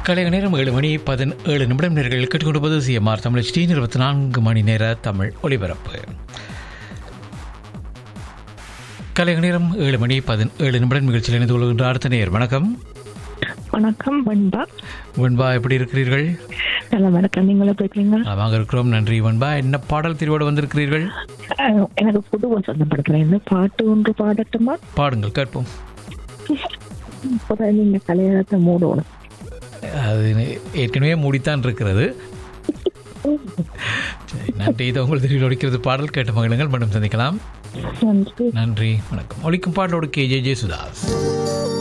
கலைய நேரம் ஏழு மணி பதினேழு நிமிடம் நேர்கள் கேட்டுக்கொண்டிருப்பது சிஎம்ஆர் தமிழ் ஸ்ரீ இருபத்தி நான்கு மணி நேர தமிழ் ஒலிபரப்பு கலைய நேரம் ஏழு மணி பதினேழு நிமிடம் நிகழ்ச்சியில் இணைந்து கொள்கின்ற அடுத்த நேர் வணக்கம் வணக்கம் வன்பா வெண்பா எப்படி இருக்கிறீர்கள் நல்ல வணக்கம் நீங்கள் எப்படி இருக்கீங்க நலமாக இருக்கிறோம் நன்றி வெண்பா என்ன பாடல் திருவோடு வந்திருக்கிறீர்கள் அஹ், எனக்கு புது வசந்தம் படுத்துறேன் இந்த பாட்டு ஒன்று பாடட்டுமா பாடுங்கள் கேட்போம் இப்போதான் நீங்க கல்யாணத்தை மூடணும் அது ஏற்கனவே மூடித்தான் இருக்கிறது சரி, நன்றி இதை உங்கள் திருவிழா ஒழிக்கிறது பாடல் கேட்ட மகிழுங்கள் மீண்டும் சந்திக்கலாம் நன்றி நன்றி வணக்கம் ஒழிக்கும் பாடலோடு கே ஜே ஜே சுதாஸ்